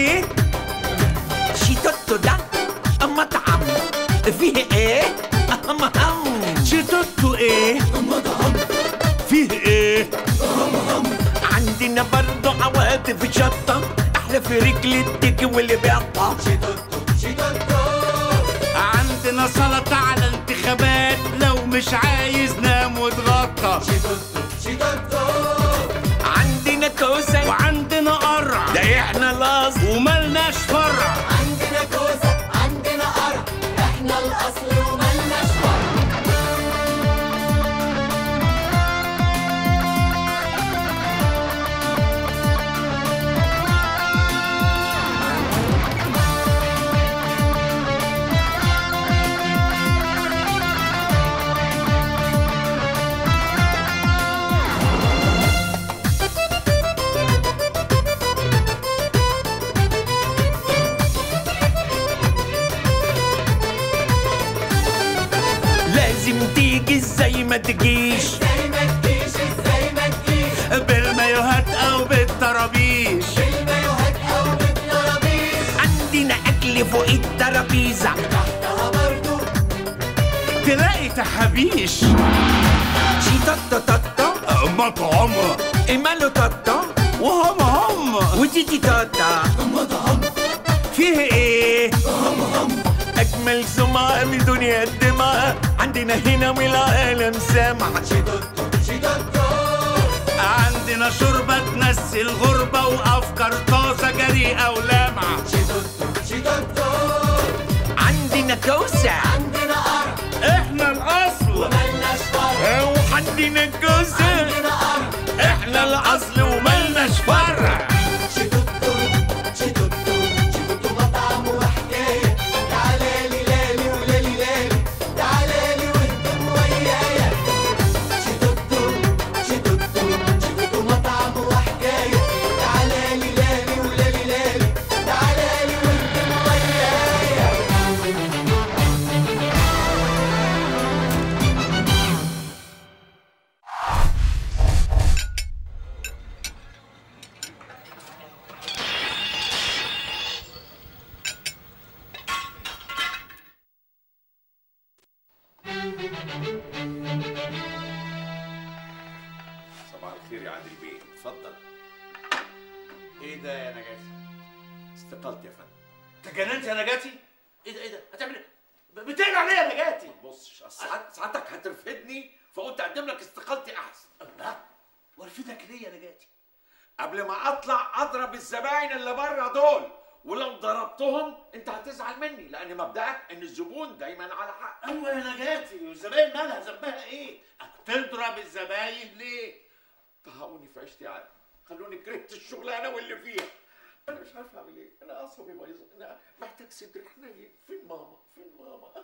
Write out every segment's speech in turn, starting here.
ايه شيتوتو ده مطعم فيه ايه مهم شيتوتو ايه فيه ايه عندنا برضو عواطف شطة احلى في رجل التيكي واللي بيقطع عندنا سلطة على انتخابات لو مش عايز نام واتغطى عندنا كوسة وعندنا قرع ده احنا الاصل وملناش فرع عندنا كوسة عندنا قرع احنا الأصل وملناش فرع لازم تيجي زي ما تجيش ازاي ما تجيش ازاي ما تجيش بالمايوهات او بالطرابيش بالمايوهات أو بالترابيز عندنا اكل فوق الترابيزة تحتها برضو تلاقي تحابيش شيتوتو توتو مطعم ماله توتو وهم هم وتيتي توتا فيه ايه اجمل سمعة من دنيا الدماء عندنا هنا والعالم سامع عندنا شوربة تنسي الغربة وأفكار طازة جريئة ولامعة عندنا كوسة عندنا قرع إحنا الأصل ملناش فرع وعندنا كوسة عندنا قرع احنا الاصل وملناش فرع شيتوتو شيتوتو شيتوتو مطعم وحكاية تعالى لي لالي ولالي لالي تعالى لي واهتم ويايا شيتوتو شيتوتو شيتوتو مطعم وحكاية تعالى لي لالي ولالي لالي تعالى لي واهتم ويايا صباح الخير يا عادل بيه اتفضل إيه ده يا نجاتي؟ استقلت يا فندم تجننت يا نجاتي؟ إيه ده إيه ده؟ هتعمل إيه؟ ب- بتقلع ليه يا نجاتي؟ بص ساعات ساعتك هترفدني فقلت اقدم لك استقالتي احسن لا وارفدك ليه يا نجاتي؟ قبل ما اطلع اضرب الزباين اللي بره دول ولو ضربتهم انت هتزعل مني لان مبدأك ان الزبون دايما على حق ايوه يا نجاتي والزباين مالها ذنبها ايه؟ تضرب الزباين ليه؟ طهقوني في عيشتي عادي خلوني كرهت الشغلانه واللي فيها انا مش عارف اعمل ايه انا اعصابي بايظه انا محتاج صدر حنين فين ماما فين ماما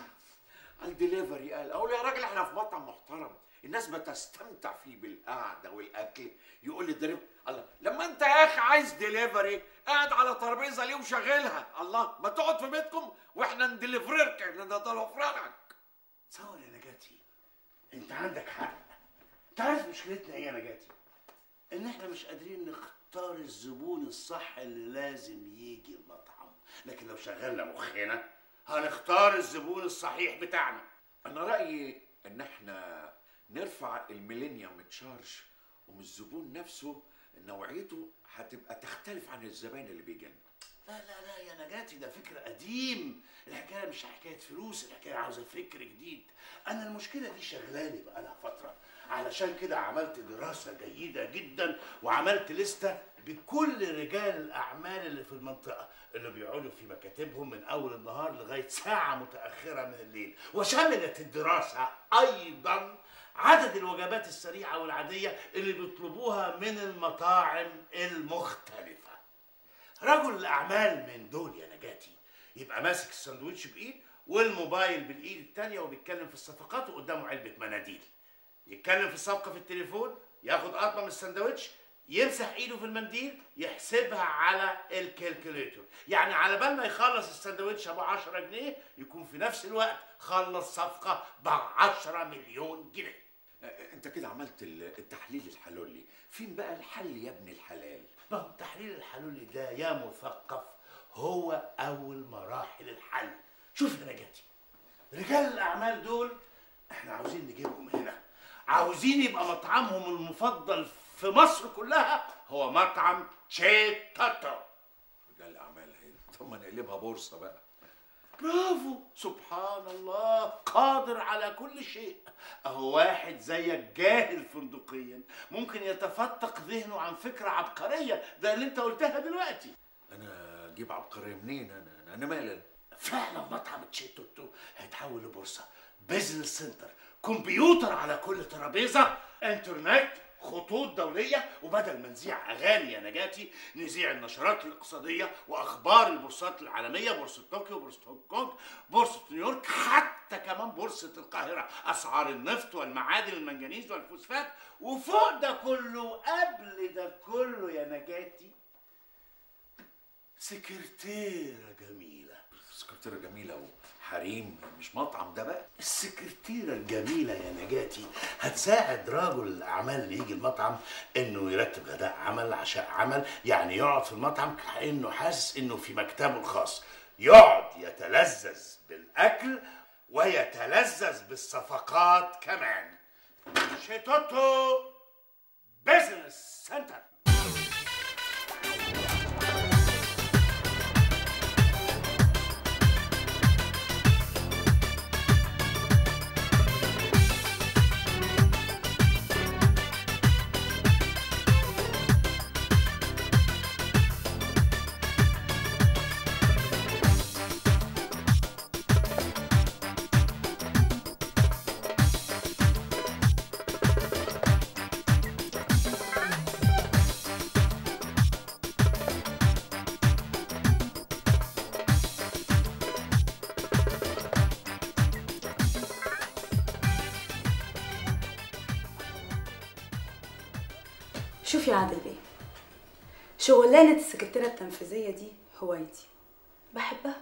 الدليفري قال اقول يا راجل احنا في مطعم محترم الناس بتستمتع فيه بالقعده والاكل يقول لي دريب الله لما انت يا اخي عايز دليفري قاعد على ترابيزه ليه وشغلها الله ما تقعد في بيتكم واحنا ندليفريرك احنا ندلفرنك تصور يا نجاتي انت عندك حق انت عارف مشكلتنا ايه يا نجاتي ان احنا مش قادرين نختار الزبون الصح اللي لازم يجي المطعم لكن لو شغلنا مخنا هنختار الزبون الصحيح بتاعنا انا رايي ان احنا نرفع الميلينيوم تشارج ومن الزبون نفسه نوعيته هتبقى تختلف عن الزباين اللي بيجي لنا لا لا لا يا نجاتي ده فكر قديم الحكايه مش حكايه فلوس الحكايه عاوزه فكر جديد انا المشكله دي شغلاني بقالها فتره علشان كده عملت دراسه جيده جدا وعملت لسته بكل رجال الاعمال اللي في المنطقه اللي بيقعدوا في مكاتبهم من اول النهار لغايه ساعه متاخره من الليل وشملت الدراسه ايضا عدد الوجبات السريعه والعاديه اللي بيطلبوها من المطاعم المختلفه رجل الاعمال من دول يا نجاتي يبقى ماسك الساندوتش بايد والموبايل بالايد التانية وبيتكلم في الصفقات وقدامه علبة مناديل يتكلم في الصفقة في التليفون ياخد قطمة من الساندوتش يمسح ايده في المنديل يحسبها على الكالكوليتور يعني على بال ما يخلص الساندوتش ابو 10 جنيه يكون في نفس الوقت خلص صفقة ب 10 مليون جنيه انت كده عملت ال- التحليل الحلولي فين بقى الحل يا ابن الحلال ما هو التحليل الحلولي ده يا مثقف هو اول مراحل الحل شوف يا نجاتي رجال الاعمال دول احنا عاوزين نجيبهم هنا عاوزين يبقى مطعمهم المفضل في مصر كلها هو مطعم تشي تاتو رجال الاعمال هي طب ما نقلبها بورصه بقى برافو سبحان الله قادر على كل شيء اهو واحد زيك جاهل فندقيا ممكن يتفتق ذهنه عن فكرة عبقرية زي اللي انت قلتها دلوقتي انا اجيب عبقريه منين انا انا, أنا مالي فعلا مطعم تشيتوتو هيتحول لبورصة بيزنس سنتر كمبيوتر على كل ترابيزة انترنت خطوط دولية وبدل ما نذيع أغاني يا نجاتي نذيع النشرات الاقتصادية وأخبار البورصات العالمية بورصة طوكيو بورصة هونج كونج بورصة نيويورك حتى كمان بورصة القاهرة أسعار النفط والمعادن المنجنيز والفوسفات وفوق ده كله قبل ده كله يا نجاتي سكرتيرة جميلة سكرتيره جميله وحريم مش مطعم ده بقى السكرتيرة الجميلة يا نجاتي هتساعد رجل الأعمال اللي يجي المطعم إنه يرتب غداء عمل عشاء عمل يعني يقعد في المطعم كأنه حاسس إنه في مكتبه الخاص يقعد يتلذذ بالأكل ويتلذذ بالصفقات كمان شيتوتو بيزنس سنتر شوف يا عادل بيه شغلانة السكرتيرة التنفيذية دي هوايتي بحبها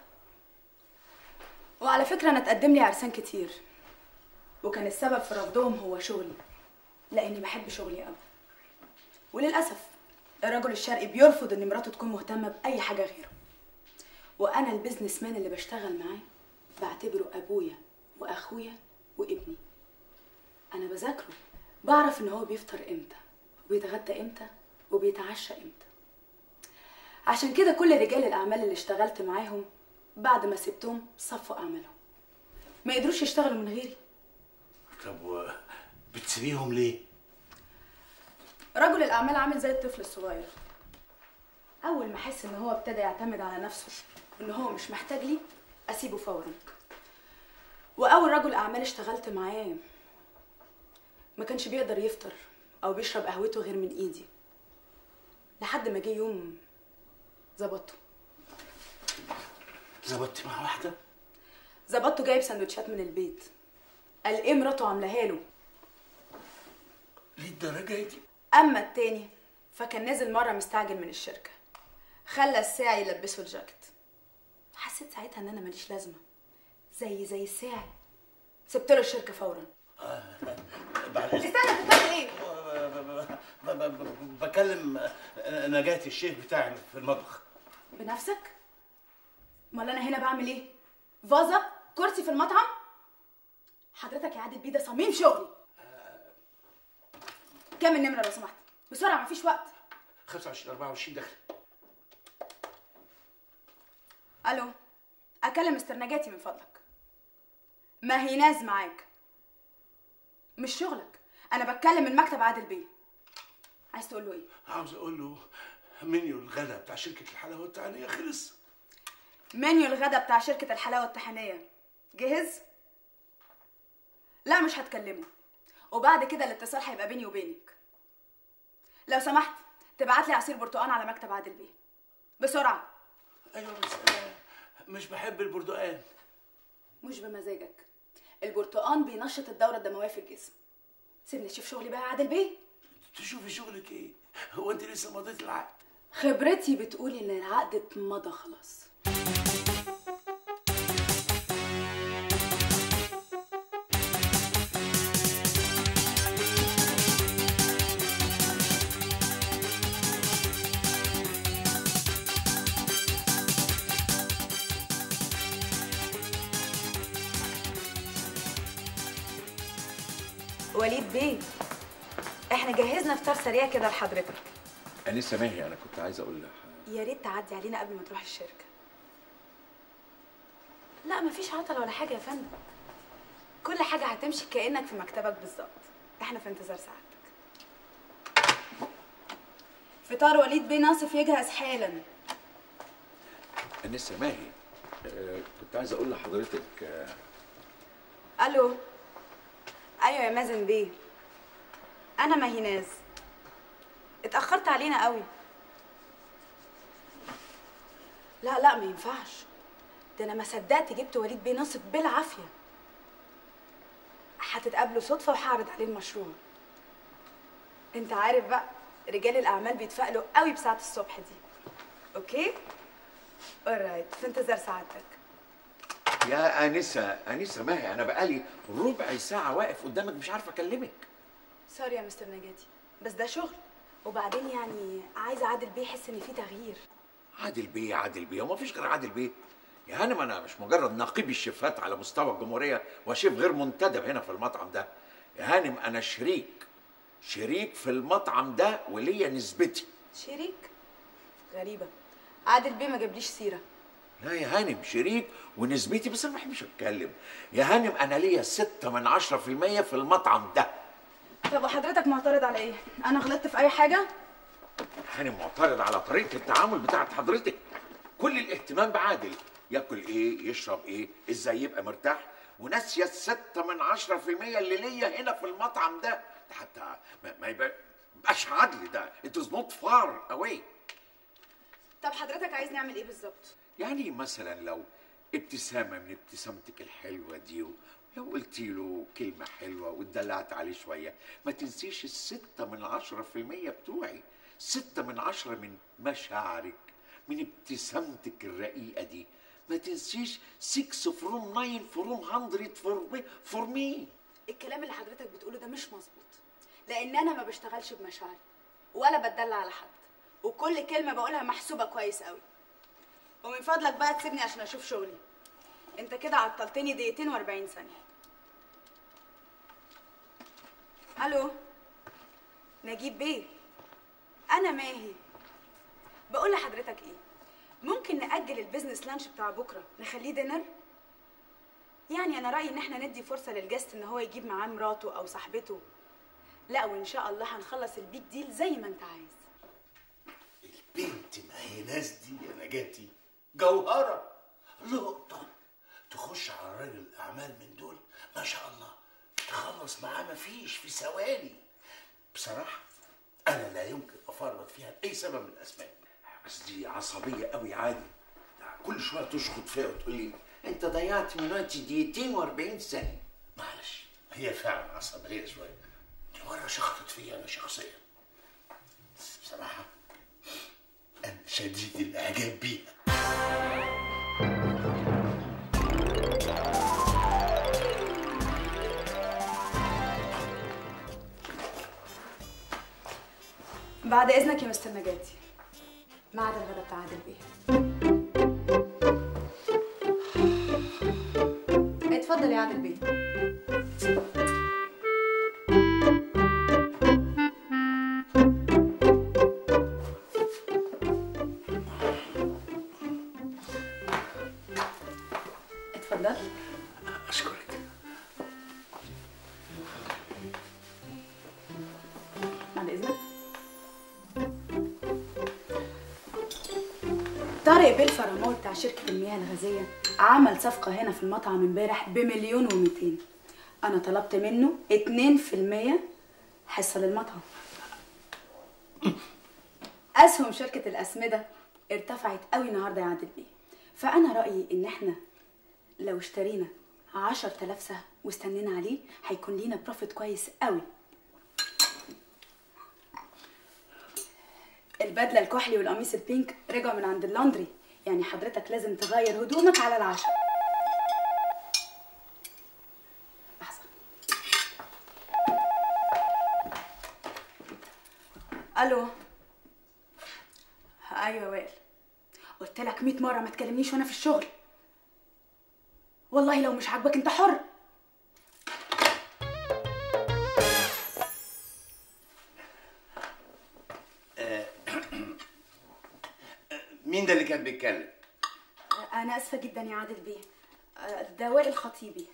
وعلى فكرة أنا اتقدم لي عرسان كتير وكان السبب في رفضهم هو شغلي لأني بحب شغلي قوي وللأسف الرجل الشرقي بيرفض إن مراته تكون مهتمة بأي حاجة غيره وأنا البيزنس مان اللي بشتغل معاه بعتبره أبويا وأخويا وابني أنا بذاكره بعرف إن هو بيفطر إمتى وبيتغدى إمتى وبيتعشى إمتى عشان كده كل رجال الأعمال اللي اشتغلت معاهم بعد ما سبتهم صفوا أعمالهم ما قدروش يشتغلوا من غيري طب و- بتسيبيهم ليه؟ رجل الأعمال عامل زي الطفل الصغير أول ما أحس إن هو ابتدى يعتمد على نفسه وإن هو مش محتاج لي أسيبه فورا وأول رجل أعمال اشتغلت معاه ما كانش بيقدر يفطر أو بيشرب قهوته غير من إيدي لحد ما جه يوم ظبطته ظبطتي مع واحدة؟ ظبطته جايب سندوتشات من البيت قال ايه مراته عاملاها له للدرجة دي؟ اما التاني فكان نازل مره مستعجل من الشركه خلى الساعي يلبسه الجاكيت حسيت ساعتها ان انا ماليش لازمه زي زي الساعي سبت له الشركه فورا بعد إذنك. استنى انت بتعمل ايه ب- ب- ب- بكلم نجاة الشيف بتاعي في المطبخ بنفسك امال انا هنا بعمل ايه فازه كرسي في المطعم حضرتك يا عادل بيه ده صميم شغلي كام النمره لو سمحت بسرعه مفيش وقت 25 24 دخل الو اكلم مستر نجاتي من فضلك ما هي ناز معاك مش شغلك انا بتكلم من مكتب عادل بيه عايز تقول له ايه عاوز اقول له منيو الغداء بتاع شركة الحلاوة والتعنية خلص منيو الغدا بتاع شركة الحلاوة الطحينية جهز؟ لا مش هتكلمه وبعد كده الاتصال هيبقى بيني وبينك لو سمحت تبعت لي عصير برتقال على مكتب عادل بيه بسرعة ايوه بس انا مش بحب البردقال مش بمزاجك البرتقال بينشط الدورة الدموية في الجسم سيبني اشوف شغلي بقى يا عادل بيه تشوفي شغلك ايه هو انت لسه مضيت العقد خبرتي بتقول ان العقد اتمضى خلاص وليد بيه احنا جهزنا فطار سريع كده لحضرتك انسه ماهي انا كنت عايز اقول لها يا ريت تعدي علينا قبل ما تروح الشركه لا مفيش عطل ولا حاجه يا فندم كل حاجه هتمشي كانك في مكتبك بالظبط احنا في انتظار سعادتك فطار وليد بيه ناصف يجهز حالا انسه ماهي آه، كنت عايز اقول لحضرتك آه، الو ايوه يا مازن بيه انا ماهيناز اتاخرت علينا قوي لا لا ما ينفعش ده انا ما صدقت جبت وليد بيه ناصف بالعافيه هتتقابلوا صدفه وهعرض عليه المشروع انت عارف بقى رجال الاعمال بيتفائلوا قوي بساعه الصبح دي اوكي alright في انتظار سعادتك يا انسه انسه ماهي انا بقالي ربع ساعه واقف قدامك مش عارف اكلمك سوري يا مستر نجاتي بس ده شغل وبعدين يعني عايزه عادل بيه يحس ان في تغيير عادل بيه عادل بيه وما فيش غير عادل بيه يا هانم انا مش مجرد نقيب الشيفات على مستوى الجمهوريه وشيف غير منتدب هنا في المطعم ده يا هانم انا شريك شريك في المطعم ده وليا نسبتي شريك غريبه عادل بيه ما جابليش سيره لا يا هانم شريك ونسبتي بس انا ما بحبش اتكلم يا هانم انا ليا ستة من عشرة في المية في المطعم ده طب وحضرتك معترض على ايه انا غلطت في اي حاجه هانم معترض على طريقة التعامل بتاعت حضرتك كل الاهتمام بعادل ياكل ايه يشرب ايه ازاي يبقى مرتاح وناسية الستة من عشرة في المية اللي ليا هنا في المطعم ده ده حتى ما, ما يبقى مبقاش عدل ده it is not far away طب حضرتك عايز نعمل ايه بالظبط يعني مثلا لو ابتسامة من ابتسامتك الحلوة دي لو قلت له كلمة حلوة واتدلعت عليه شوية ما تنسيش الستة من عشرة في المية بتوعي ستة من عشرة من مشاعرك من ابتسامتك الرقيقة دي ما تنسيش 6 فروم 9 فروم 100 فور فور مي الكلام اللي حضرتك بتقوله ده مش مظبوط لان انا ما بشتغلش بمشاعري ولا بتدلع على حد وكل كلمه بقولها محسوبه كويس قوي ومن فضلك بقى تسيبني عشان اشوف شغلي انت كده عطلتني دقيقتين و40 ثانيه الو نجيب بيه انا ماهي بقول لحضرتك ايه ممكن نأجل البيزنس لانش بتاع بكره نخليه دينر يعني انا رايي ان احنا ندي فرصه للجست ان هو يجيب معاه مراته او صاحبته لا وان شاء الله هنخلص البيج ديل زي ما انت عايز البنت ما هي ناس دي يا نجاتي جوهرة لقطة تخش على راجل الأعمال من دول ما شاء الله تخلص معاه مفيش في ثواني بصراحة أنا لا يمكن أفرط فيها لأي سبب من الأسباب بس دي عصبية قوي عادي كل شوية تشخط فيها وتقول لي انت ضيعت من وقتي دقيقتين و40 ثانية معلش هي فعلا عصبية شوية دي مرة شخطت فيا أنا شخصيا بس بصراحة أنا شديد الإعجاب بيها بعد اذنك يا مستر نجاتي ميعاد الغدا بتاع عادل بيه اتفضل يا عادل بيه اتفضل أشكرك بعد اذنك طارق بيه الفرامول بتاع شركة المياه الغازية عمل صفقة هنا في المطعم امبارح بمليون ومئتين أنا طلبت منه اتنين في المية حصة للمطعم أسهم شركة الأسمدة ارتفعت قوي النهاردة يا عادل بيه فأنا رأيي إن احنا لو اشترينا عشر تلاف سهم واستنينا عليه هيكون لينا بروفيت كويس قوي البدله الكحلي والقميص البينك رجعوا من عند اللندري يعني حضرتك لازم تغير هدومك على العشاء لحظه الو ايوه وائل قلت لك 100 مره ما تكلمنيش وانا في الشغل والله لو مش عاجبك انت حر مين ده اللي كان بيتكلم انا اسفه جدا يا عادل بيه آه، ده وائل خطيبي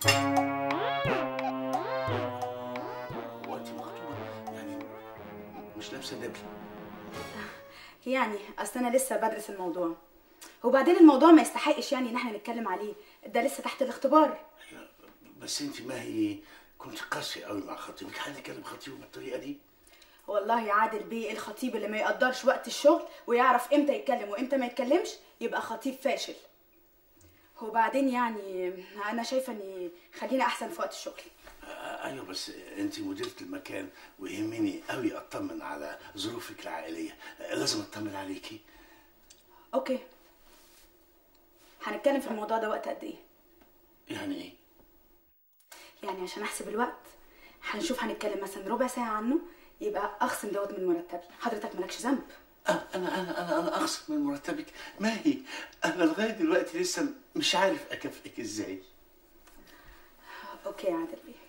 هو انت مخطوبه يعني مش لابسه دبل يعني اصل انا لسه بدرس الموضوع وبعدين الموضوع ما يستحقش يعني ان احنا نتكلم عليه ده لسه تحت الاختبار بس انت ما هي كنت قاسي قوي مع خطيبك حد يكلم خطيبه بالطريقه دي والله يا عادل بيه الخطيب اللي ما يقدرش وقت الشغل ويعرف امتى يتكلم وامتى ما يتكلمش يبقى خطيب فاشل وبعدين يعني انا شايفه ان خلينا احسن في وقت الشغل آه، ايوه بس انت مديره المكان ويهمني قوي اطمن على ظروفك العائليه آه، لازم اطمن عليكي اوكي هنتكلم في الموضوع ده وقت قد ايه يعني ايه يعني عشان احسب الوقت هنشوف هنتكلم مثلا ربع ساعه عنه يبقى اخصم دوت من مرتبي حضرتك مالكش ذنب انا انا انا انا, أنا اخصم من مرتبك ما هي انا لغايه دلوقتي لسه مش عارف اكافئك ازاي اوكي يا عادل بيه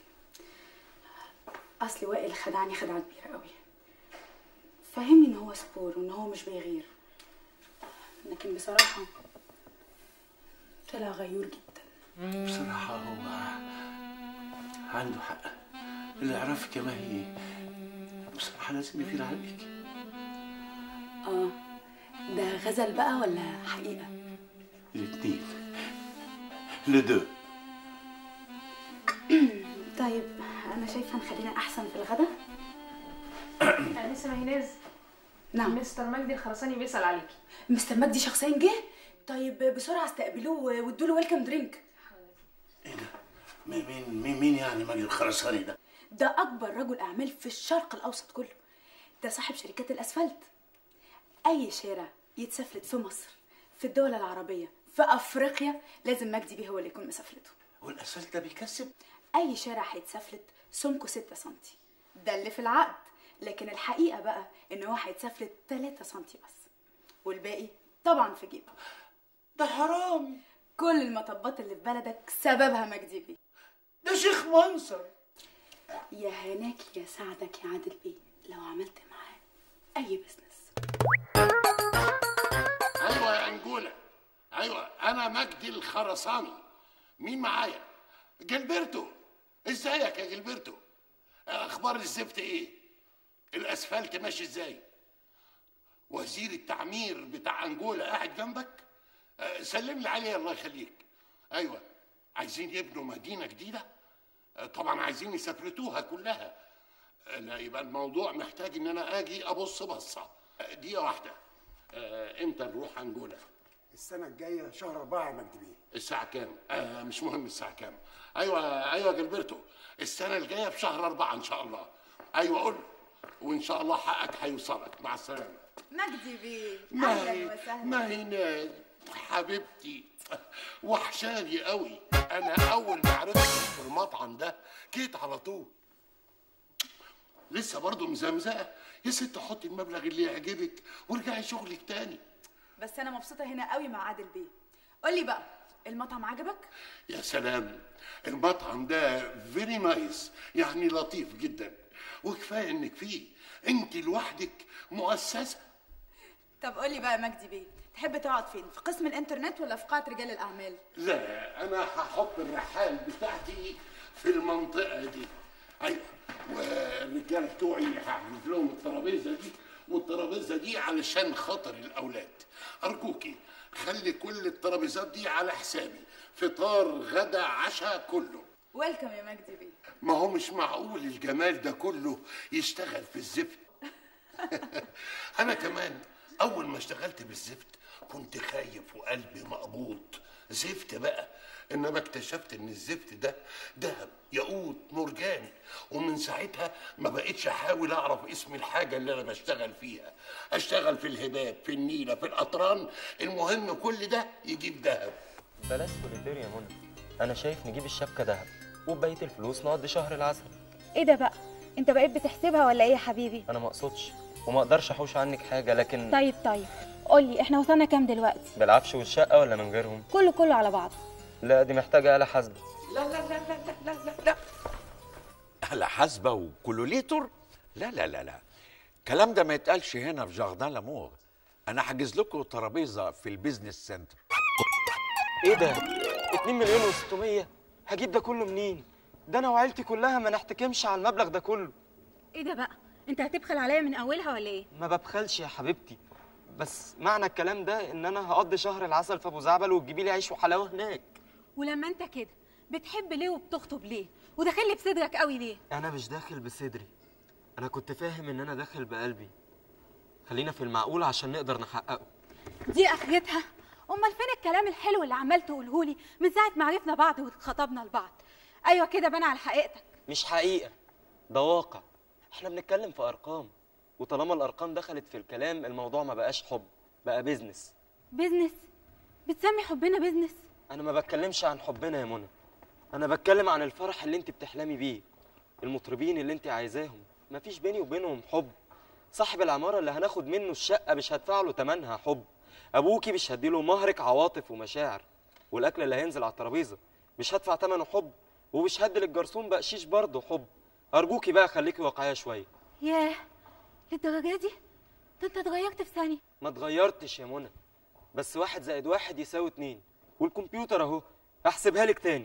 اصلي وائل خدعني خدعه كبيره قوي فهمني ان هو سبور وان هو مش بيغير لكن بصراحه طلع غيور جدا بصراحه هو عنده حق اللي يعرفك يا ماهي بصراحه لازم يغير عليك اه ده غزل بقى ولا حقيقه الاثنين لدو طيب انا شايفه نخلينا احسن في الغدا انسه ماهيناز نعم مستر مجدي الخرساني بيسأل عليكي مستر مجدي شخصيا جه طيب بسرعه استقبلوه وادوا له ويلكم درينك ايه ده مين مين مين, مين يعني مجدي الخرساني ده ده اكبر رجل اعمال في الشرق الاوسط كله ده صاحب شركات الاسفلت اي شارع يتسفلت في مصر في الدول العربيه في افريقيا لازم مجدي بيه هو اللي يكون مسافلته والاسفلت ده بيكسب اي شارع هيتسفلت سمكه 6 سم ده اللي في العقد لكن الحقيقه بقى ان هو هيتسفلت 3 سم بس والباقي طبعا في جيبه ده حرام كل المطبات اللي في بلدك سببها مجدي بيه ده شيخ منصر يا هناك يا سعدك يا عادل بيه لو عملت معاه اي بزنس ايوه يا انجولا ايوه انا مجدي الخرساني مين معايا جلبرتو ازيك يا جلبرتو اخبار الزفت ايه الاسفلت ماشي ازاي وزير التعمير بتاع انجولا قاعد جنبك آه، سلم لي عليه الله يخليك ايوه عايزين يبنوا مدينه جديده آه، طبعا عايزين يسافرتوها كلها آه، لا يبقى الموضوع محتاج ان انا اجي ابص بصه آه، دقيقه واحده آه، امتى نروح انجولا السنة الجاية شهر أربعة يا مجدي بيه الساعة كام؟ آه مش مهم الساعة كام. أيوة أيوة يا جلبرتو السنة الجاية في شهر أربعة إن شاء الله. أيوة قول له. وإن شاء الله حقك هيوصلك مع السلامة. مجدي بيه ما اهلا هي وسهلا ما هي ناد حبيبتي وحشاني قوي أنا أول ما عرفت في المطعم ده جيت على طول. لسه برضه مزمزقة يا ست حطي المبلغ اللي يعجبك وارجعي شغلك تاني. بس انا مبسوطه هنا قوي مع عادل بيه قولي بقى المطعم عجبك يا سلام المطعم ده فيري نايس يعني لطيف جدا وكفايه انك فيه انت لوحدك مؤسسه طب قولي بقى يا مجدي بيه تحب تقعد فين في قسم الانترنت ولا في قاعه رجال الاعمال لا انا هحط الرحال بتاعتي في المنطقه دي ايوه والرجاله بتوعي هعمل لهم الترابيزه دي والترابيزه دي علشان خاطر الاولاد ارجوكي خلي كل الترابيزات دي على حسابي فطار غدا عشاء كله ويلكم يا مجدي بيه ما هو مش معقول الجمال ده كله يشتغل في الزفت انا كمان اول ما اشتغلت بالزفت كنت خايف وقلبي مقبوض زفت بقى انما اكتشفت ان الزفت ده ذهب ياقوت مرجاني ومن ساعتها ما بقتش احاول اعرف اسم الحاجه اللي انا بشتغل فيها اشتغل في الهباب في النيله في القطران المهم كل ده يجيب ذهب بلاش سوليتير يا منى انا شايف نجيب الشبكه دهب وبقيه الفلوس نقضي شهر العسل ايه ده بقى انت بقيت بتحسبها ولا ايه يا حبيبي انا ما اقصدش وما اقدرش احوش عنك حاجه لكن طيب طيب قولي احنا وصلنا كام دلوقتي بالعفش والشقه ولا من غيرهم كله كله على بعضه لا دي محتاجه آلة حاسبه لا لا لا لا لا لا لا على حاسبة وكولوليتور لا لا لا لا الكلام ده ما يتقالش هنا في جاردان لامور انا حاجز لكم ترابيزه في البيزنس سنتر ايه ده 2 مليون و600 هجيب ده كله منين ده انا وعيلتي كلها ما نحتكمش على المبلغ ده كله ايه ده بقى انت هتبخل عليا من اولها ولا ايه ما ببخلش يا حبيبتي بس معنى الكلام ده ان انا هقضي شهر العسل في ابو زعبل وتجيبي لي عيش وحلاوه هناك ولما انت كده بتحب ليه وبتخطب ليه وداخل لي بصدرك قوي ليه انا مش داخل بصدري انا كنت فاهم ان انا داخل بقلبي خلينا في المعقول عشان نقدر نحققه دي اخرتها امال فين الكلام الحلو اللي عمال تقوله لي من ساعه ما عرفنا بعض واتخطبنا لبعض ايوه كده بان على حقيقتك مش حقيقه ده واقع احنا بنتكلم في ارقام وطالما الارقام دخلت في الكلام الموضوع ما بقاش حب بقى بيزنس بيزنس بتسمي حبنا بيزنس انا ما بتكلمش عن حبنا يا منى انا بتكلم عن الفرح اللي انت بتحلمي بيه المطربين اللي انت عايزاهم مفيش بيني وبينهم حب صاحب العماره اللي هناخد منه الشقه مش هدفع له تمنها حب ابوكي مش هديله مهرك عواطف ومشاعر والاكل اللي هينزل على الترابيزه مش هدفع ثمنه حب ومش هدي للجرسون بقشيش برضه حب ارجوكي بقى خليكي واقعيه شويه ياه للدرجه دي ده انت اتغيرت في ثانيه ما اتغيرتش يا منى بس واحد زائد واحد يساوي اتنين والكمبيوتر اهو احسبها لك تاني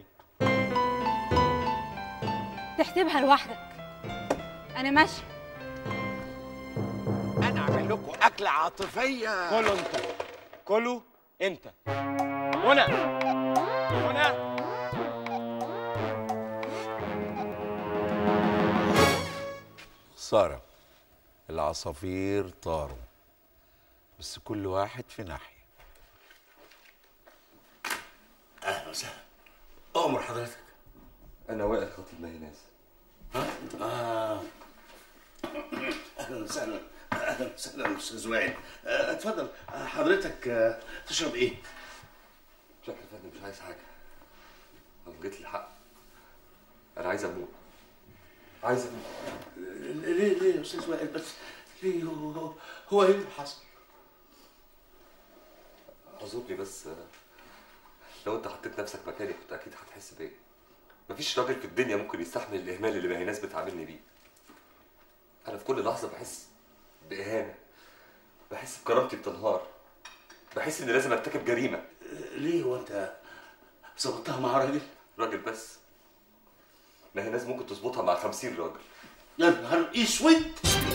تحسبها لوحدك انا ماشيه انا اعمل لكم اكله عاطفيه كله انت كله انت منى منى خساره العصافير طاروا بس كل واحد في ناحيه اهلا وسهلا امر حضرتك انا وائل خطيب مهناز اه اهلا وسهلا اهلا وسهلا استاذ وائل آه، اتفضل آه، حضرتك آه، تشرب ايه؟ شكل يا فندم مش عايز حاجه لو جيت الحق انا عايز اموت عايز اموت ليه ليه يا استاذ وائل بس ليه هو, هو ايه اللي حصل؟ اعذرني بس آه، لو انت حطيت نفسك مكاني كنت اكيد هتحس بايه مفيش راجل في الدنيا ممكن يستحمل الاهمال اللي مهناز بتعاملني بيه انا في كل لحظه بحس باهانه بحس بكرامتي بتنهار بحس اني لازم ارتكب جريمه ليه هو انت ظبطتها مع راجل؟ راجل بس مهناز ممكن تظبطها مع خمسين راجل يا نهار اسود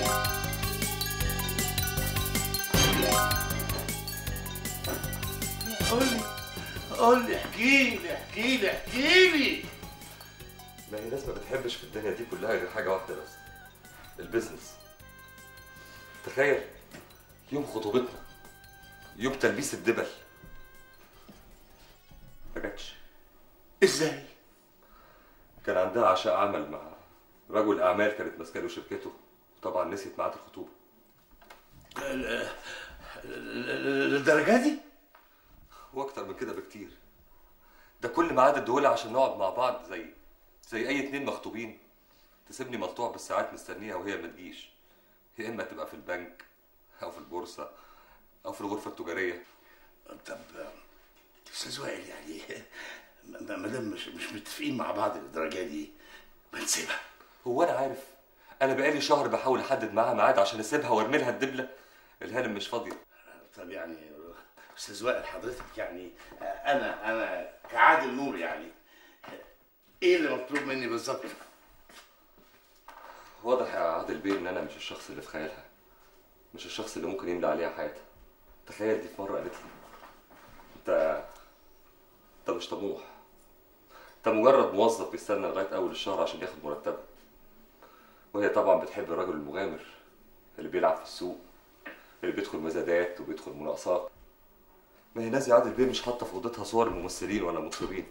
قول لي قول لي احكي لي احكي لي احكي لي ما هي ناس ما بتحبش في الدنيا دي كلها غير حاجة واحدة بس البيزنس تخيل يوم خطوبتنا يوم تلبيس الدبل ما جاتش ازاي؟ كان عندها عشاء عمل مع رجل أعمال كانت ماسكة له شركته وطبعا نسيت ميعاد الخطوبة للدرجة دي؟ واكتر من كده بكتير ده كل ميعاد اديهولي عشان نقعد مع بعض زي زي اي اتنين مخطوبين تسيبني مقطوع بالساعات مستنيها وهي ما تجيش يا اما تبقى في البنك او في البورصه او في الغرفه التجاريه طب استاذ وائل يعني ما ما دام مش مش متفقين مع بعض للدرجة دي ما نسيبها هو انا عارف انا بقالي شهر بحاول احدد معاها ميعاد عشان اسيبها وارمي لها الدبله الهانم مش فاضيه طب يعني استاذ وائل حضرتك يعني انا انا كعادل نور يعني ايه اللي مطلوب مني بالظبط؟ واضح يا عادل بيه ان انا مش الشخص اللي في خيالها مش الشخص اللي ممكن يملى عليها حياتها تخيل دي في مره قالت لي انت انت مش طموح انت مجرد موظف بيستنى لغايه اول الشهر عشان ياخد مرتبه وهي طبعا بتحب الرجل المغامر اللي بيلعب في السوق اللي بيدخل مزادات وبيدخل مناقصات ما هي ناس يا عادل بيه مش حاطه في اوضتها صور ممثلين ولا مطربين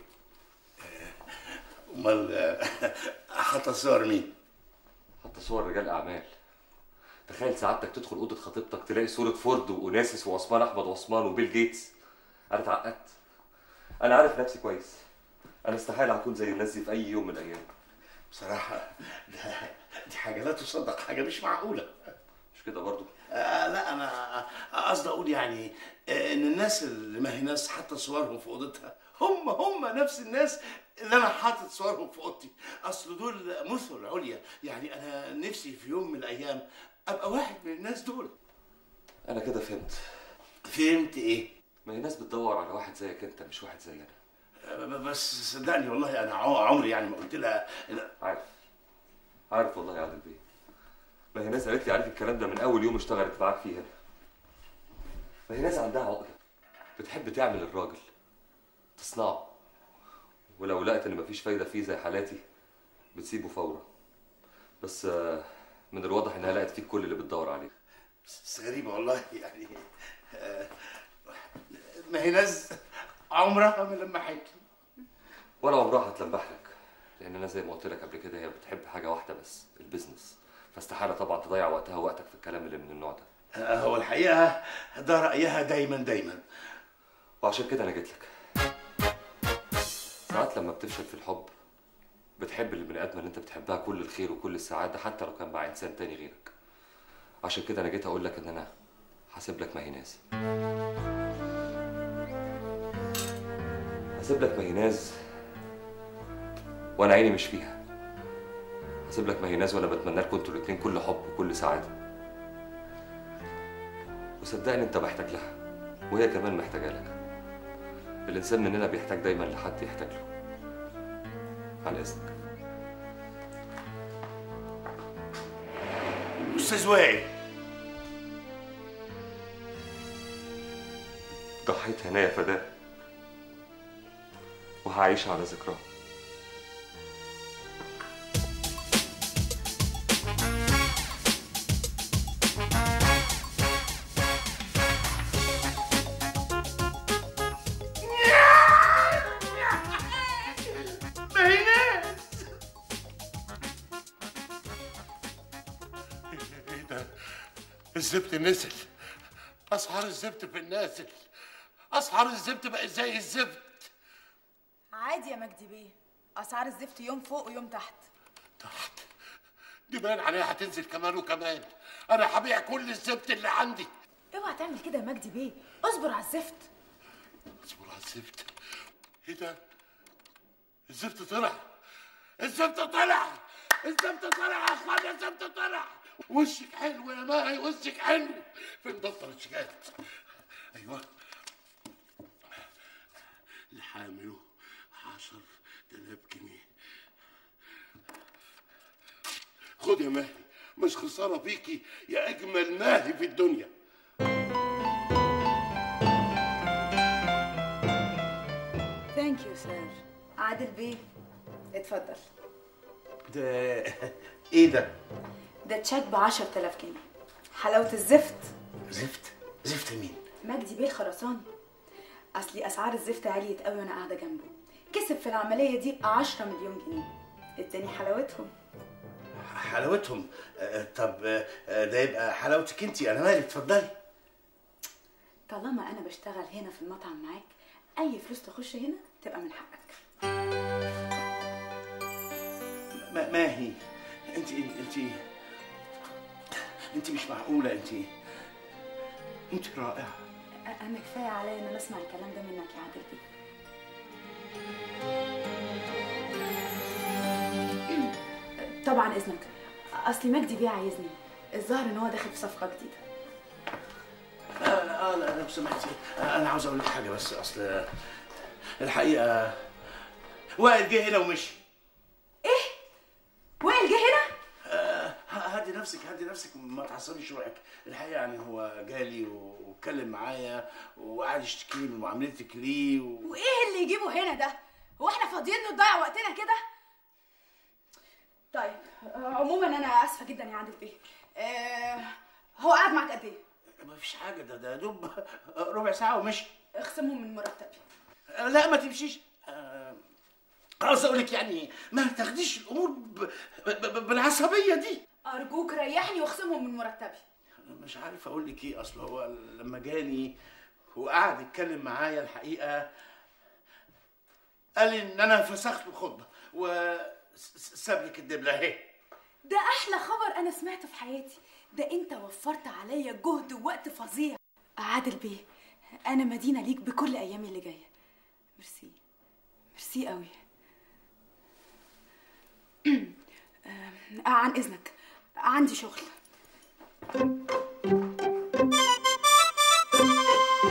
امال حاطه صور مين؟ حتى صور رجال اعمال تخيل سعادتك تدخل اوضه خطيبتك تلاقي صوره فورد واوناسيس وعثمان احمد عثمان وبيل جيتس انا اتعقدت انا عارف نفسي كويس انا استحاله اكون زي الناس دي في اي يوم من الايام بصراحه ده دي حاجه لا تصدق حاجه مش معقوله مش كده برضو آه لا انا قصدي اقول يعني آه، ان الناس اللي ما هي ناس حاطه صورهم في اوضتها هم هم نفس الناس اللي انا حاطط صورهم في اوضتي اصل دول مثل عليا يعني انا نفسي في يوم من الايام ابقى واحد من الناس دول انا كده فهمت فهمت ايه ما هي ناس بتدور على واحد زيك انت مش واحد زي انا ب- بس صدقني والله انا عم- عمري يعني ما قلت لها عارف عارف والله يا عادل بيه ما هي ناس قالت لي عليك الكلام ده من اول يوم اشتغلت معاك فيه هنا ما هي ناس عندها عقده بتحب تعمل الراجل تصنعه ولو لقت ان مفيش فايده فيه زي حالاتي بتسيبه فورا بس آه، من الواضح انها لقت فيك كل اللي بتدور عليه بس غريبه والله يعني آه، ما هي ناس عمرها ما لمحت لي ولا عمرها هتلمح لك لان انا زي ما قلت لك قبل كده هي بتحب حاجه واحده بس البيزنس فاستحاله طبعا تضيع وقتها ووقتك في الكلام اللي من النوع ده آه، هو الحقيقه ده رايها دايما دايما وعشان كده انا جيت لك ساعات لما بتفشل في الحب بتحب البني ادم اللي انت بتحبها كل الخير وكل السعاده حتى لو كان مع انسان تاني غيرك عشان كده انا جيت اقول لك ان انا هسيب لك ماهيناز هسيب لك ماهيناز وانا عيني مش فيها هسيب لك ماهيناز وانا بتمنى لكم انتوا الاتنين كل حب وكل سعاده وصدقني انت محتاج لها وهي كمان محتاجه لك الانسان مننا بيحتاج دايما لحد يحتاج له على اذنك استاذ وائل ضحيت هنايا فداه وهعيش على ذكراه ماهيناز ايه ده الزبد نزل اسعار الزبد في النازل اسعار الزبد بقت زي الزبد عادي يا مجدي بيه اسعار الزفت يوم فوق ويوم تحت دي باين عليها هتنزل كمان وكمان انا هبيع كل الزبد اللي عندي اوعى تعمل كده يا مجدي بيه اصبر على الزفت اصبر على الزبد ايه ده الزبد طلع الزبد طلع الزبد طلع يا اخوان الزبد طلع وشك حلو يا ماهي وشك حلو فين دفتر الشيكات ايوه اللي حامله عشر تلاف جنيه خد يا ماهي مش خساره فيكي يا اجمل ماهي في الدنيا ثانك يو سير عادل بيه اتفضل ده ايه ده ده تشيك ب 10000 جنيه حلاوه الزفت زفت زفت مين مجدي بيه الخرساني اصلي اسعار الزفت عليت قوي وانا قاعده جنبه كسب في العمليه دي 10 مليون جنيه اداني حلاوتهم حلاوتهم آه، طب آه، آه، ده يبقى حلاوتك انت انا مالي اتفضلي طالما انا بشتغل هنا في المطعم معاك اي فلوس تخش هنا تبقى من حقك ما, ما هي انت انت انت مش معقوله انت انت رائعه أ- انا كفايه عليا ان انا اسمع الكلام ده منك يا عادل بيه طبعا اذنك اصلي مجدي بيه عايزني الظاهر ان هو داخل في صفقه جديده اه آه، لا لو سمحتي آه، انا عاوز اقول لك حاجه بس اصل الحقيقه وائل جه هنا ومشي وائل جه هنا آه، هدي نفسك هدي نفسك ما تعصبيش روحك الحقيقه يعني هو جالي واتكلم معايا وقعد يشتكي لي من معاملتك ليه و... وايه اللي يجيبه هنا ده هو احنا فاضيين نضيع وقتنا كده طيب آه، عموما انا اسفه جدا يا عادل بيه آه، هو قعد معاك قد ايه ما فيش حاجه ده ده دوب ربع ساعه ومشي اخصمهم من مرتبي آه، لا ما تمشيش آه، عاوز اقول لك يعني ما تاخديش الامور ب... ب... ب... بالعصبيه دي ارجوك ريحني واخصمهم من مرتبي مش عارف اقول لك ايه اصل هو لما جاني وقعد يتكلم معايا الحقيقه قال لي ان انا فسخت الخطبه وساب لك الدبله اهي ده احلى خبر انا سمعته في حياتي ده انت وفرت عليا جهد ووقت فظيع عادل بيه انا مدينه ليك بكل ايامي اللي جايه ميرسي ميرسي قوي آه، عن اذنك عندي شغل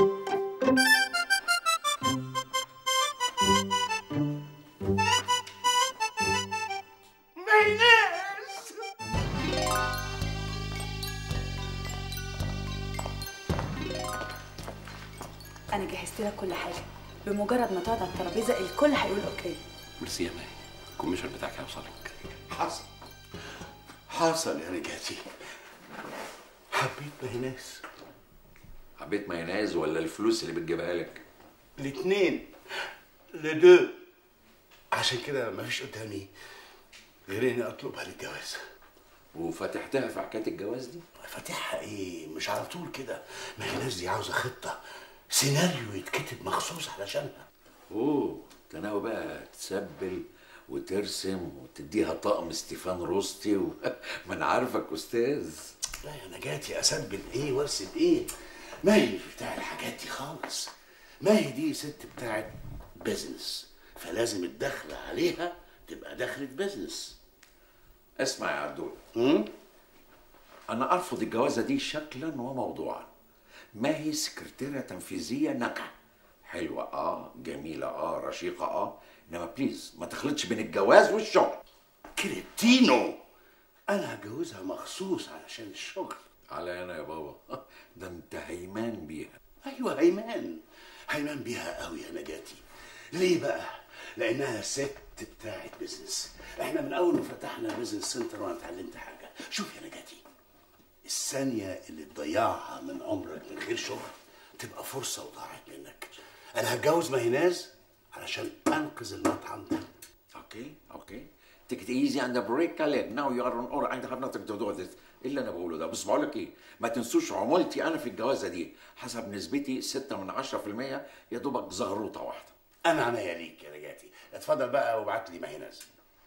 انا جهزت لك كل حاجه بمجرد ما تقعد على الترابيزه الكل هيقول اوكي ميرسي يا ماهي الكوميشن بتاعك هيوصلك حصل حصل يا نجاتي حبيت مايونيز حبيت مايونيز ولا الفلوس اللي بتجيبها لك الاتنين لدو عشان كده مفيش قدامي غير اني اطلبها للجواز وفتحتها في حكايه الجواز دي فاتحها ايه مش على طول كده مايونيز دي عاوزه خطه سيناريو يتكتب مخصوص علشانها اوه ده ناوي بقى تسبل وترسم وتديها طقم ستيفان روستي و... ما انا عارفك استاذ لا يا نجاتي اسبل ايه وارسم ايه ما هي بتاع الحاجات دي خالص ما هي دي ست بتاعت بيزنس فلازم الدخل عليها تبقى دخلة بيزنس اسمع يا عدول امم انا ارفض الجوازه دي شكلا وموضوعا ما هي سكرتيرة تنفيذية ناجحة حلوة اه جميلة اه رشيقة اه انما بليز ما تخلطش بين الجواز والشغل كريتينو انا هجوزها مخصوص علشان الشغل على انا يا بابا ده انت هيمان بيها ايوه هيمان هيمان بيها قوي يا نجاتي ليه بقى لانها ست بتاعت بيزنس احنا من اول ما فتحنا بيزنس سنتر وانا اتعلمت حاجه شوف يا نجاتي الثانيه اللي تضيعها من عمرك من غير شغل تبقى فرصه وضاعت منك انا هتجوز ماهيناز علشان انقذ المطعم ده اوكي اوكي take it easy and break a leg now you are on or I have nothing to do with it ايه اللي انا بقوله ده بس بقول لك ايه ما تنسوش عمولتي انا في الجوازه دي حسب نسبتي 6 من 10% يا دوبك زغروطه واحده انا عنيا ليك يا نجاتي اتفضل بقى وابعت لي ماهيناز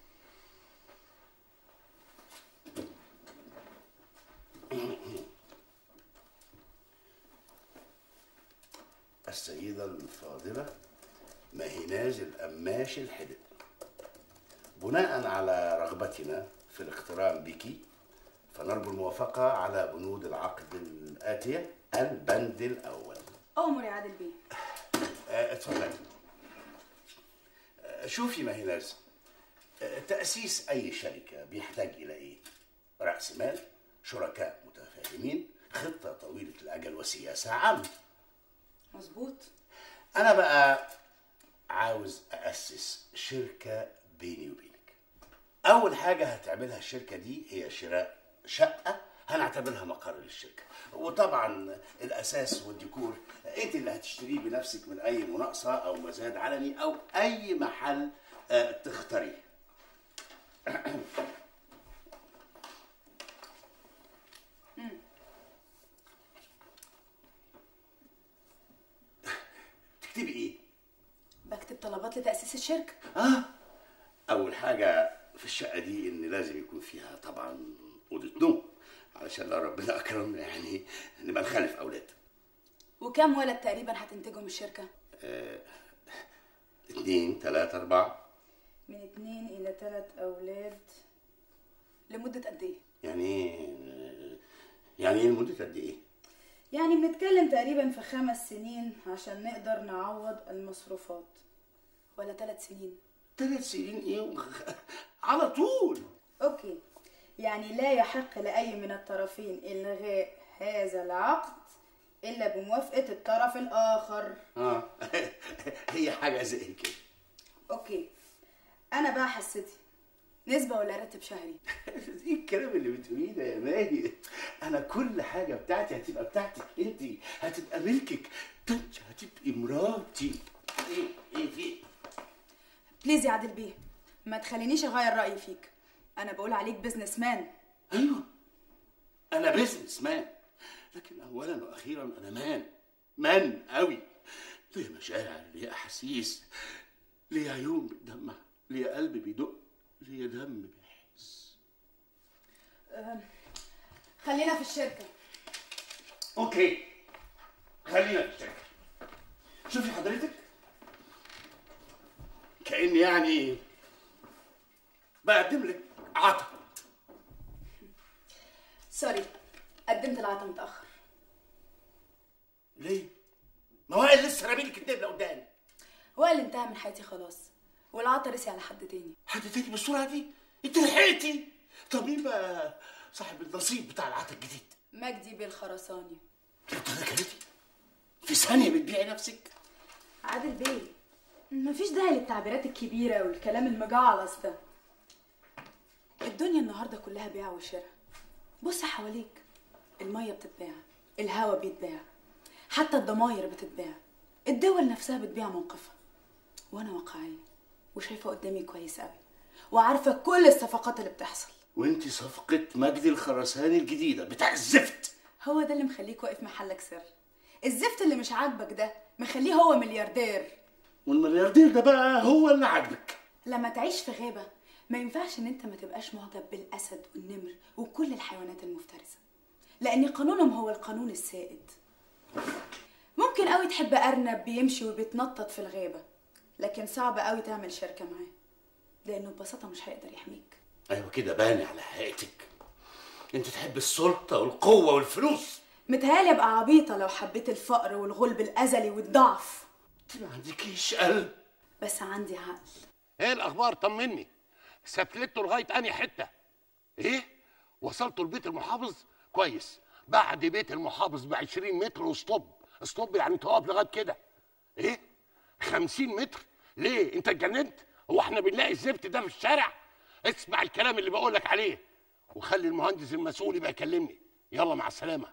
السيدة الفاضلة ماهيناز القماش الحدق بناء على رغبتنا في الاقتران بك فنرجو الموافقة على بنود العقد الآتية البند الأول أمر يا عادل بيه آه، اتفضل آه، شوفي ماهيناز آه، تأسيس أي شركة بيحتاج إلى إيه؟ رأس مال شركاء متفاهمين خطة طويلة الأجل وسياسة عامة مظبوط أنا بقى عاوز أسس شركة بيني وبينك أول حاجة هتعملها الشركة دي هي شراء شقة هنعتبرها مقر للشركة وطبعا الأساس والديكور أنت اللي هتشتريه بنفسك من أي مناقصة أو مزاد علني أو أي محل آه، تختاريه تكتبي إيه؟ بكتب طلبات لتأسيس الشركة اه اول حاجه في الشقه دي ان لازم يكون فيها طبعا اوضه نوم علشان لو ربنا اكرمنا يعني نبقى نخلف اولاد وكم ولد تقريبا هتنتجهم الشركة؟ آه اتنين تلاته اربعه من اتنين إلى تلات أولاد لمدة قد إيه؟ يعني ايه آه، يعني ايه لمده قد ايه؟ يعني بنتكلم تقريبا في خمس سنين عشان نقدر نعوض المصروفات ولا ثلاث سنين ثلاث سنين ايه على طول اوكي يعني لا يحق لأي من الطرفين إلغاء هذا العقد إلا بموافقة الطرف الآخر اه هي حاجه زي كده اوكي أنا بقى حستي نسبة ولا راتب شهري ايه الكلام اللي بتقوليه ده يا ماهي انا كل حاجه بتاعتي هتبقى بتاعتك انت هتبقى ملكك ده انت هتبقي مراتي ايه ايه في إيه؟ بليز يا عادل بيه ما تخلينيش أغير رأيي فيك أنا بقول عليك بيزنس مان ايوه انا بيزنس مان لكن اولا واخيرا انا مان مان قوي ليا مشاعر ليا احاسيس ليا عيون بتدمع ليا قلب بيدق ليا دم بيحس أم، خلينا في الشركة اوكي خلينا في الشركه شوفي حضرتك كاني يعني بقدم لك عطا سوري قدمت العطا متأخر ليه؟ ما هو قال لسه رامي لك الدبله قدامي هو اللي انتهى من حياتي خلاص والعطا رسي على حد تاني حد تاني بالسرعه دي؟ انت لحقتي؟ طب مين بقى صاحب النصيب بتاع العطا الجديد؟ مجدي بالخرساني انت ذكرتي؟ في ثانيه بتبيعي نفسك عادل بيه مفيش داعي للتعبيرات الكبيرة والكلام المجعلص ده الدنيا النهاردة كلها بيع وشراء بص حواليك المية بتتباع الهوا بيتباع حتى الضماير بتتباع الدول نفسها بتبيع موقفها وانا واقعية وشايفة قدامي كويس قوي وعارفة كل الصفقات اللي بتحصل وانت صفقه مجدي الخرساني الجديده بتاع الزفت هو ده اللي مخليك واقف محلك سر الزفت اللي مش عاجبك ده مخليه هو ملياردير والملياردير ده بقى هو اللي عاجبك لما تعيش في غابة ما ينفعش ان انت ما تبقاش معجب بالاسد والنمر وكل الحيوانات المفترسة لان قانونهم هو القانون السائد ممكن قوي تحب ارنب بيمشي وبيتنطط في الغابة لكن صعب قوي تعمل شركة معاه لانه ببساطة مش هيقدر يحميك ايوه كده باني على حقيقتك انت تحب السلطه والقوه والفلوس متهيألي ابقى عبيطة لو حبيت الفقر والغلب الازلي والضعف انت ما عندكيش قلب بس عندي عقل ايه الاخبار طمني سافلته لغايه انهي حته ايه وصلتوا لبيت المحافظ كويس بعد بيت المحافظ ب 20 متر وستوب ستوب يعني تقف لغايه كده ايه 50 متر ليه انت اتجننت هو احنا بنلاقي الزفت ده في الشارع اسمع الكلام اللي بقول لك عليه وخلي المهندس المسؤول يبقى يكلمني يلا مع السلامه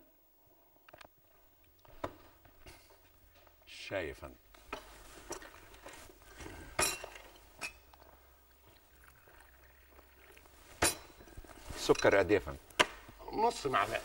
شاي يا فندم سكر قد ايه يا فندم نص معلقه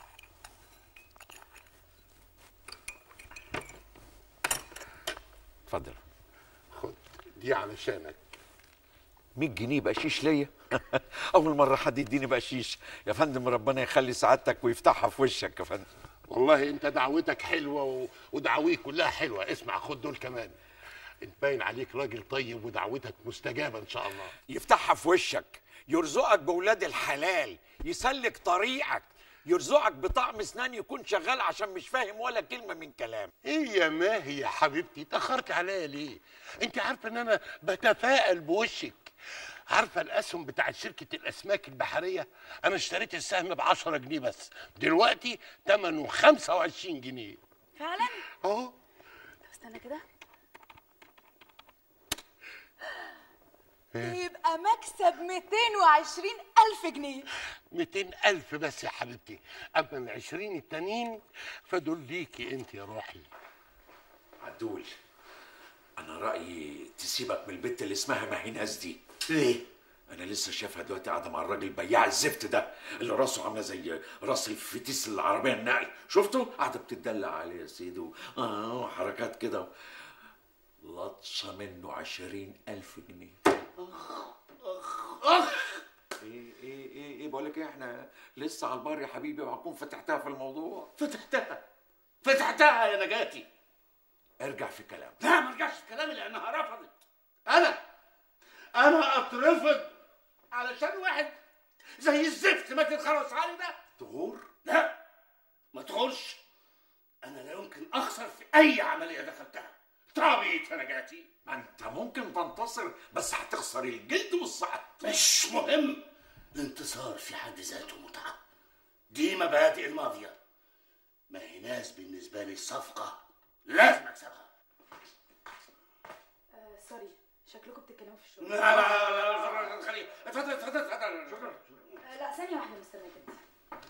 اتفضل خد دي علشانك 100 جنيه بقشيش ليا اول مره حد يديني بقشيش يا فندم ربنا يخلي سعادتك ويفتحها في وشك يا فندم والله انت دعوتك حلوه و... ودعويك كلها حلوه اسمع خد دول كمان انت باين عليك راجل طيب ودعوتك مستجابه ان شاء الله يفتحها في وشك يرزقك بولاد الحلال يسلك طريقك يرزقك بطعم اسنان يكون شغال عشان مش فاهم ولا كلمه من كلام ايه يا ماهي يا حبيبتي اتاخرت عليا ليه انت عارفه ان انا بتفائل بوشك عارفه الاسهم بتاعت شركه الاسماك البحريه انا اشتريت السهم ب 10 جنيه بس دلوقتي ثمنه 25 جنيه فعلا اهو طب استنى كده يبقى مكسب 220 ألف جنيه 200 ألف بس يا حبيبتي أما ال 20 التانيين فدول ليكي أنت يا روحي عدول انا رايي تسيبك من البت اللي اسمها ماهيناز دي ليه انا لسه شايفها دلوقتي قاعده مع الراجل بياع الزفت ده اللي راسه عامله زي راس الفتيس العربيه النقل شفته قاعده بتدلع عليه يا سيدي و- اه وحركات كده لطشه منه عشرين ألف جنيه اخ ايه ايه ايه ايه بقول لك ايه احنا لسه على البر يا حبيبي وهكون فتحتها في الموضوع فتحتها فتحتها يا نجاتي ارجع في كلام لا ما رجعش في كلامي لانها رفضت انا انا اترفض علشان واحد زي الزفت مات الخرساني ده تغور لا ما تغورش انا لا يمكن اخسر في اي عمليه دخلتها طابيت يا نجاتي ما انت ممكن تنتصر بس هتخسر الجلد والصحة مش مهم الانتصار في حد ذاته متعه دي مبادئ الماضيه ما هي ناس بالنسبه لي صفقه لازم اكسبها آه سوري شكلكم بتتكلموا في الشغل لا لا لا لا خليه اتفضل اتفضل اتفضل شكرا آه لا ثانية واحدة مستر نجد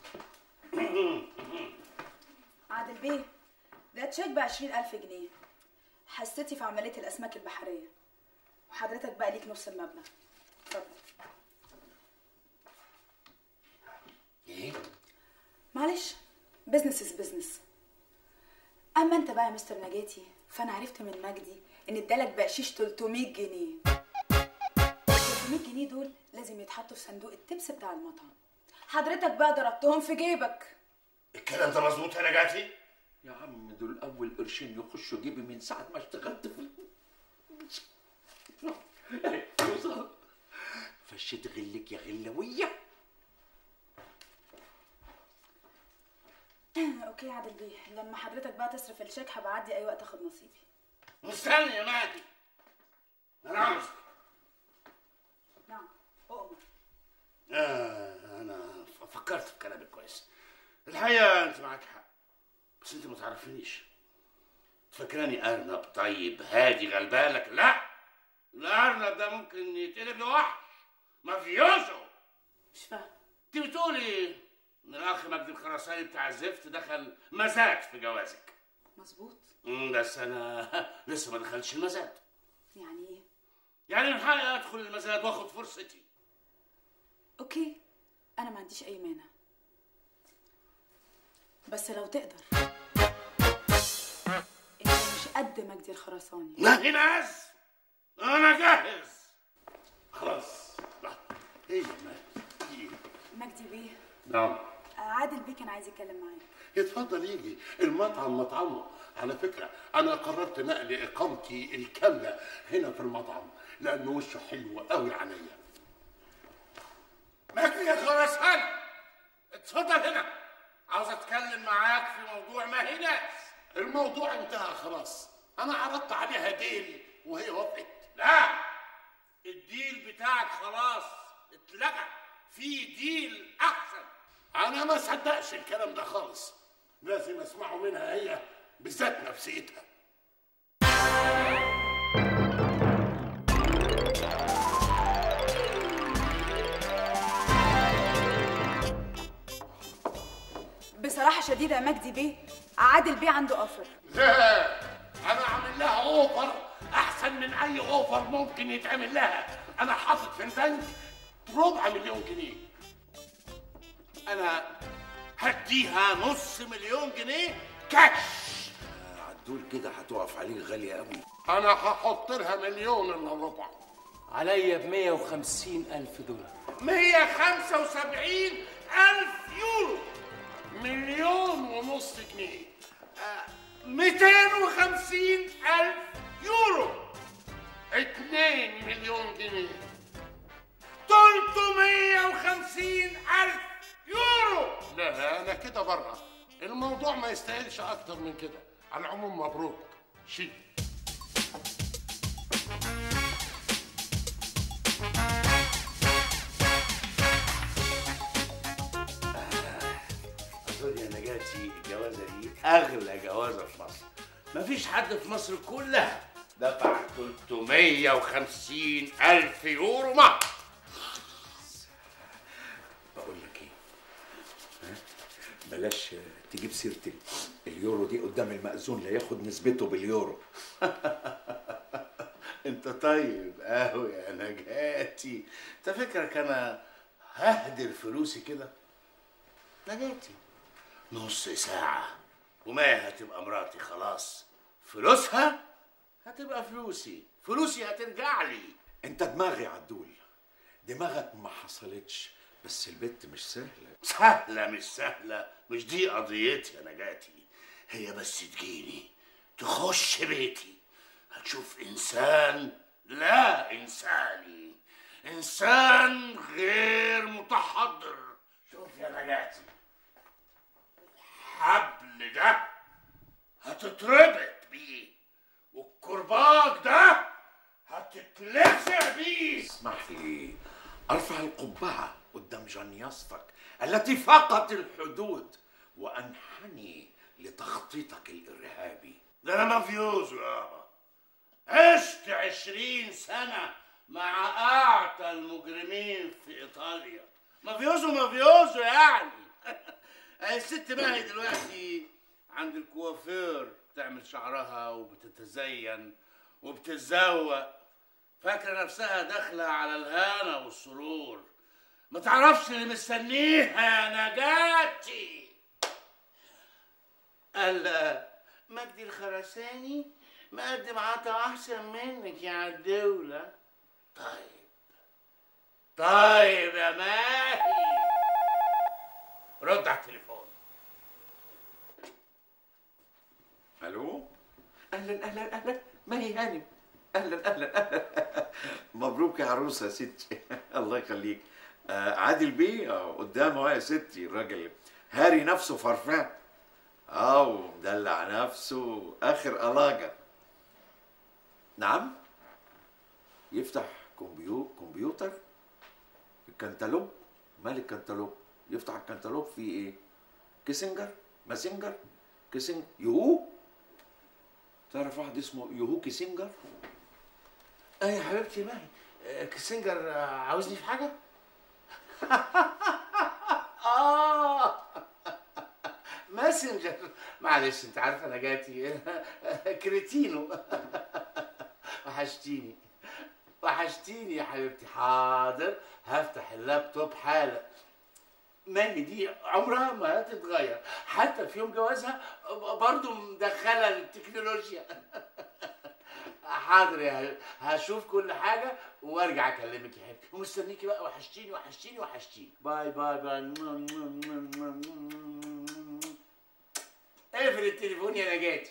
عادل بيه ده تشيك ب 20000 جنيه حسيتي في عملية الأسماك البحرية وحضرتك بقى ليك نص المبلغ اتفضل ايه معلش بزنس از بزنس اما انت بقى يا مستر نجاتي فانا عرفت من مجدي ان ادالك بقشيش 300 جنيه 300 جنيه دول لازم يتحطوا في صندوق التبس بتاع المطعم حضرتك بقى ضربتهم في جيبك الكلام ده مظبوط يا نجاتي يا عم دول اول قرشين يخشوا جيبي من ساعه ما اشتغلت في ال- فشيت غلك يا غلويه اوكي يا عادل بيه لما حضرتك بقى تصرف الشيك هبقى اعدي اي وقت اخد نصيبي مستني يا مهدي انا عاوزك نعم اؤمر آه انا ف- فكرت في كلامك كويس الحقيقه انت معاك حق بس انت ما تعرفينيش فاكراني ارنب طيب هادي غلبانك لا الارنب ده ممكن يتقلب لوحش مافيوزو مش فاهم انت بتقولي ان الاخ مجدي الخرساني بتاع الزفت دخل مزاد في جوازك مظبوط أمم، بس انا لسه ما دخلتش المزاد يعني ايه يعني من حقي ادخل المزاد واخد فرصتي اوكي انا ما عنديش اي مانع بس لو تقدر انت مش قد مجدي الخرساني ما هي ناس انا جاهز خلاص لا. ايه يا مان إيه؟ مجدي بيه نعم عادل بيه كان عايز يتكلم معاك يتفضل يجي المطعم مطعمه على فكرة أنا قررت نقل إقامتي الكاملة هنا في المطعم لأنه وشه حلو قوي عليا مجدي يا خرسان اتفضل هنا عاوز اتكلم معاك في موضوع ما هي ناس الموضوع انتهى خلاص أنا عرضت عليها ديل وهي وافقت لا الديل بتاعك خلاص اتلغى في ديل احسن أنا ما صدقش الكلام ده خالص لازم أسمعه منها هي بالذات نفسيتها بصراحه شديده يا مجدي بيه عادل بيه عنده اوفر لا أنا عامل لها أوفر أحسن من أي أوفر ممكن يتعمل لها أنا حاطط في البنك ربع مليون جنيه انا هديها نص مليون جنيه كاش عدول كده هتقف عليه غالية قوي أنا هحط لها مليون إلا ربع عليا ب 150 ألف دولار 175 ألف يورو مليون ونص جنيه 250 ألف يورو اتنين مليون جنيه 350 ألف يورو لا أنا كده بره الموضوع ما يستاهلش أكتر من كده على العموم مبروك شيل أظن يا نجاتي الجوازة دي أغلى جوازة في مصر مفيش حد في مصر كلها دفع 350 ألف يورو مهر بقول لك ايه ها؟ بلاش تجيب سيرة ال- اليورو دي قدام المأذون لا ياخد نسبته باليورو انت طيب قوي يا نجاتي انت فكرك انا ههدر فلوسي كده نجاتي نص ساعة وما هتبقى مراتي خلاص فلوسها هتبقى فلوسي فلوسي هترجع لي انت دماغي عدول دماغك ما حصلتش بس البت مش سهلة سهلة مش سهلة مش دي قضيتي يا نجاتي هي بس تجيني تخش بيتي هتشوف إنسان لا إنساني إنسان غير متحضر شوف يا نجاتي الحبل ده هتتربط بيه والكرباج ده هتتلسع بيه اسمح لي ارفع القبعة قدام جنياستك التي فاقت الحدود وانحني لتخطيطك الارهابي ده انا مافيوزو يابا عشت عشرين سنة مع أعتى المجرمين في إيطاليا مافيوزو مافيوزو يعني الست ماهي دلوقتي عند الكوافير تعمل شعرها وبتتزين وبتتزوق فاكرة نفسها داخلة على الهنا والسرور ما تعرفش اللي مستنيها يا نجاتي قال مجدي الخرساني مقدم عطا احسن منك يا عالدولة طيب طيب يا ماهي رد على التليفون الو اهلا اهلا اهلا ماهي هانم اهلا اهلا اهلا مبروك يا عروسه يا ستي الله يخليك آه عادل بيه آه قدامه يا ستي الراجل هاري نفسه فرفان اه ومدلع نفسه اخر الاجه نعم يفتح كمبيو كمبيوتر الكنتالوب مال الكنتالوب يفتح الكنتالوب في ايه كيسنجر ماسنجر كيسنج يو تعرف واحد اسمه يوهوكي سينجر ايه يا حبيبتي ماهي آه، كيسنجر آه، عاوزني في حاجه اه ماسنجر معلش انت عارف انا جاتي كريتينو وحشتيني وحشتيني يا حبيبتي حاضر هفتح اللابتوب حالا ماهي دي عمرها ما هتتغير حتى في يوم جوازها برضو مدخله التكنولوجيا حاضر يا حبيبي. هشوف كل حاجه وارجع اكلمك يا حبيبتي ومستنيكي بقى وحشتيني وحشتيني وحشتيني باي باي باي اقفل التليفون يا نجاتي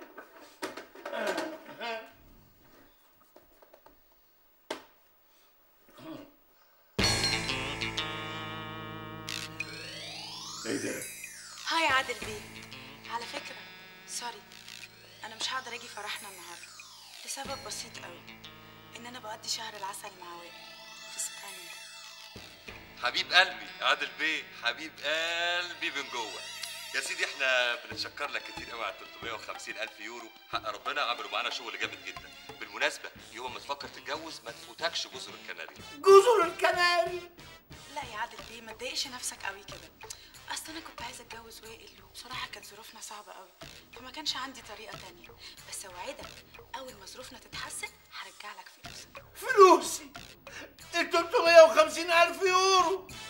ايه ده؟ هاي عادل بيه على فكرة سوري أنا مش هقدر أجي فرحنا النهاردة لسبب بسيط قوي إن أنا بقضي شهر العسل مع وائل في إسبانيا حبيب قلبي عادل بيه حبيب قلبي من جوه يا سيدي احنا بنتشكر لك كتير قوي على 350 الف يورو حق ربنا عملوا معانا شغل جامد جدا بالمناسبه يوم ما تفكر تتجوز ما تفوتكش جزر الكناري جزر الكناري لا يا عادل بيه ما تضايقش نفسك قوي كده أصل أنا كنت عايزة أتجوز وائل وبصراحة كانت ظروفنا صعبة قوي فما كانش عندي طريقة تانية بس أوعدك أول ما ظروفنا تتحسن هرجع لك فلوسك فلوسي ال 350 الف يورو